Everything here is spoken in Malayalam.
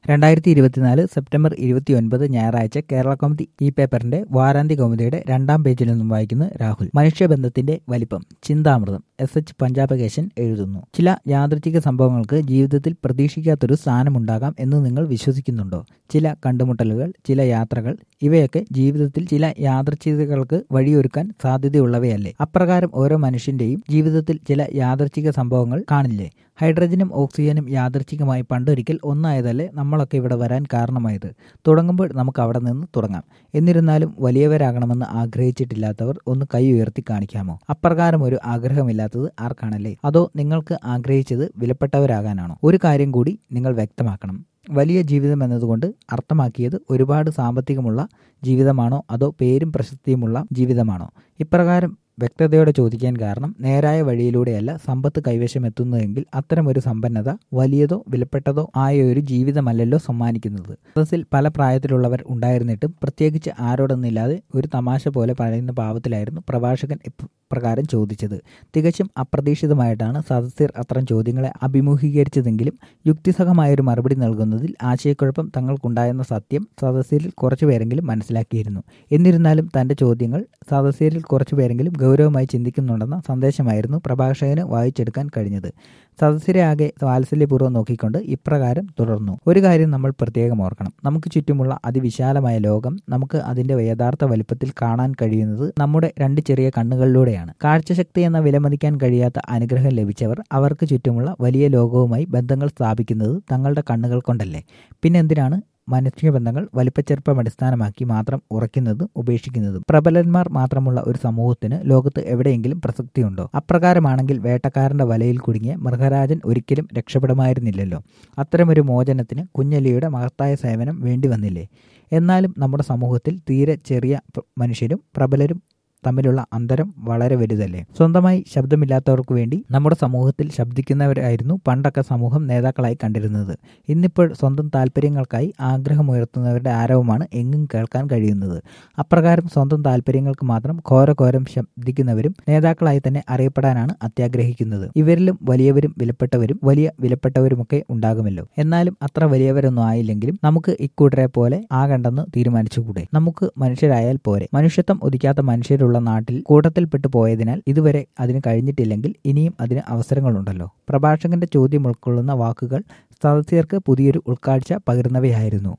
രണ്ടായിരത്തി ഇരുപത്തിനാല് സെപ്റ്റംബർ ഇരുപത്തിയൊൻപത് ഞായറാഴ്ച കേരള കൗമുദി ഈ പേപ്പറിന്റെ വാരാന്ത്യ കൗമുദിയുടെ രണ്ടാം പേജിൽ നിന്നും വായിക്കുന്നു രാഹുൽ മനുഷ്യബന്ധത്തിന്റെ വലിപ്പം ചിന്താമൃതം എസ് എച്ച് പഞ്ചാബകേശൻ എഴുതുന്നു ചില യാദൃച്ഛിക സംഭവങ്ങൾക്ക് ജീവിതത്തിൽ പ്രതീക്ഷിക്കാത്തൊരു സ്ഥാനമുണ്ടാകാം എന്ന് നിങ്ങൾ വിശ്വസിക്കുന്നുണ്ടോ ചില കണ്ടുമുട്ടലുകൾ ചില യാത്രകൾ ഇവയൊക്കെ ജീവിതത്തിൽ ചില യാദൃച്ഛികതകൾക്ക് വഴിയൊരുക്കാൻ സാധ്യതയുള്ളവയല്ലേ അപ്രകാരം ഓരോ മനുഷ്യന്റെയും ജീവിതത്തിൽ ചില യാദൃച്ഛിക സംഭവങ്ങൾ കാണില്ലേ ഹൈഡ്രജനും ഓക്സിജനും യാദൃച്ഛികമായി പണ്ടൊരിക്കൽ ഒന്നായതല്ലേ നമ്മളൊക്കെ ഇവിടെ വരാൻ കാരണമായത് തുടങ്ങുമ്പോൾ നമുക്ക് അവിടെ നിന്ന് തുടങ്ങാം എന്നിരുന്നാലും വലിയവരാകണമെന്ന് ആഗ്രഹിച്ചിട്ടില്ലാത്തവർ ഒന്ന് കൈ ഉയർത്തി കാണിക്കാമോ അപ്രകാരം ഒരു ആഗ്രഹമില്ലാത്തത് ആർക്കാണല്ലേ അതോ നിങ്ങൾക്ക് ആഗ്രഹിച്ചത് വിലപ്പെട്ടവരാകാനാണോ ഒരു കാര്യം കൂടി നിങ്ങൾ വ്യക്തമാക്കണം വലിയ ജീവിതം എന്നതുകൊണ്ട് അർത്ഥമാക്കിയത് ഒരുപാട് സാമ്പത്തികമുള്ള ജീവിതമാണോ അതോ പേരും പ്രശസ്തിയുമുള്ള ജീവിതമാണോ ഇപ്രകാരം വ്യക്തതയോടെ ചോദിക്കാൻ കാരണം നേരായ വഴിയിലൂടെയല്ല സമ്പത്ത് കൈവശം എത്തുന്നതെങ്കിൽ അത്തരമൊരു സമ്പന്നത വലിയതോ വിലപ്പെട്ടതോ ആയ ഒരു ജീവിതമല്ലല്ലോ സമ്മാനിക്കുന്നത് സദസ്സിൽ പല പ്രായത്തിലുള്ളവർ ഉണ്ടായിരുന്നിട്ടും പ്രത്യേകിച്ച് ആരോടൊന്നില്ലാതെ ഒരു തമാശ പോലെ പറയുന്ന ഭാവത്തിലായിരുന്നു പ്രഭാഷകൻ ഇപ്രകാരം ചോദിച്ചത് തികച്ചും അപ്രതീക്ഷിതമായിട്ടാണ് സദസ്യർ അത്തരം ചോദ്യങ്ങളെ അഭിമുഖീകരിച്ചതെങ്കിലും യുക്തിസഹമായൊരു മറുപടി നൽകുന്നതിൽ ആശയക്കുഴപ്പം തങ്ങൾക്കുണ്ടായെന്ന സത്യം സദസ്യരിൽ കുറച്ചുപേരെങ്കിലും മനസ്സിലാക്കിയിരുന്നു എന്നിരുന്നാലും തന്റെ ചോദ്യങ്ങൾ സദസ്യരിൽ കുറച്ചുപേരെങ്കിലും ഗൗരവമായി ചിന്തിക്കുന്നുണ്ടെന്ന സന്ദേശമായിരുന്നു പ്രഭാഷകന് വായിച്ചെടുക്കാൻ കഴിഞ്ഞത് സദസ്യരെ ആകെ വാത്സല്യപൂർവ്വം നോക്കിക്കൊണ്ട് ഇപ്രകാരം തുടർന്നു ഒരു കാര്യം നമ്മൾ പ്രത്യേകം ഓർക്കണം നമുക്ക് ചുറ്റുമുള്ള അതിവിശാലമായ ലോകം നമുക്ക് അതിന്റെ യഥാർത്ഥ വലിപ്പത്തിൽ കാണാൻ കഴിയുന്നത് നമ്മുടെ രണ്ട് ചെറിയ കണ്ണുകളിലൂടെയാണ് കാഴ്ചശക്തി എന്ന വിലമതിക്കാൻ കഴിയാത്ത അനുഗ്രഹം ലഭിച്ചവർ അവർക്ക് ചുറ്റുമുള്ള വലിയ ലോകവുമായി ബന്ധങ്ങൾ സ്ഥാപിക്കുന്നത് തങ്ങളുടെ കണ്ണുകൾ കൊണ്ടല്ലേ പിന്നെന്തിനാണ് മനുഷ്യബന്ധങ്ങൾ വലിപ്പച്ചെറുപ്പം അടിസ്ഥാനമാക്കി മാത്രം ഉറയ്ക്കുന്നതും ഉപേക്ഷിക്കുന്നതും പ്രബലന്മാർ മാത്രമുള്ള ഒരു സമൂഹത്തിന് ലോകത്ത് എവിടെയെങ്കിലും പ്രസക്തിയുണ്ടോ അപ്രകാരമാണെങ്കിൽ വേട്ടക്കാരന്റെ വലയിൽ കുടുങ്ങിയ മൃഗരാജൻ ഒരിക്കലും രക്ഷപ്പെടുമായിരുന്നില്ലല്ലോ അത്തരമൊരു മോചനത്തിന് കുഞ്ഞലിയുടെ മഹത്തായ സേവനം വേണ്ടി വന്നില്ലേ എന്നാലും നമ്മുടെ സമൂഹത്തിൽ തീരെ ചെറിയ മനുഷ്യരും പ്രബലരും തമ്മിലുള്ള അന്തരം വളരെ വലുതല്ലേ സ്വന്തമായി ശബ്ദമില്ലാത്തവർക്ക് വേണ്ടി നമ്മുടെ സമൂഹത്തിൽ ശബ്ദിക്കുന്നവരായിരുന്നു പണ്ടൊക്കെ സമൂഹം നേതാക്കളായി കണ്ടിരുന്നത് ഇന്നിപ്പോൾ സ്വന്തം താല്പര്യങ്ങൾക്കായി ആഗ്രഹമുയർത്തുന്നവരുടെ ആരവമാണ് എങ്ങും കേൾക്കാൻ കഴിയുന്നത് അപ്രകാരം സ്വന്തം താല്പര്യങ്ങൾക്ക് മാത്രം ഘോരഘോരം ശബ്ദിക്കുന്നവരും നേതാക്കളായി തന്നെ അറിയപ്പെടാനാണ് അത്യാഗ്രഹിക്കുന്നത് ഇവരിലും വലിയവരും വിലപ്പെട്ടവരും വലിയ വിലപ്പെട്ടവരുമൊക്കെ ഉണ്ടാകുമല്ലോ എന്നാലും അത്ര വലിയവരൊന്നും ആയില്ലെങ്കിലും നമുക്ക് ഇക്കൂട്ടരെ പോലെ ആകണ്ടെന്ന് തീരുമാനിച്ചുകൂടെ നമുക്ക് മനുഷ്യരായാൽ പോരെ മനുഷ്യത്വം ഉദിക്കാത്ത മനുഷ്യരുള്ള ഉള്ള നാട്ടിൽ കൂട്ടത്തിൽപ്പെട്ടു പോയതിനാൽ ഇതുവരെ അതിന് കഴിഞ്ഞിട്ടില്ലെങ്കിൽ ഇനിയും അതിന് അവസരങ്ങളുണ്ടല്ലോ പ്രഭാഷകന്റെ ചോദ്യം ഉൾക്കൊള്ളുന്ന വാക്കുകൾ സദസ്യർക്ക് പുതിയൊരു ഉൾക്കാഴ്ച പകരുന്നവയായിരുന്നു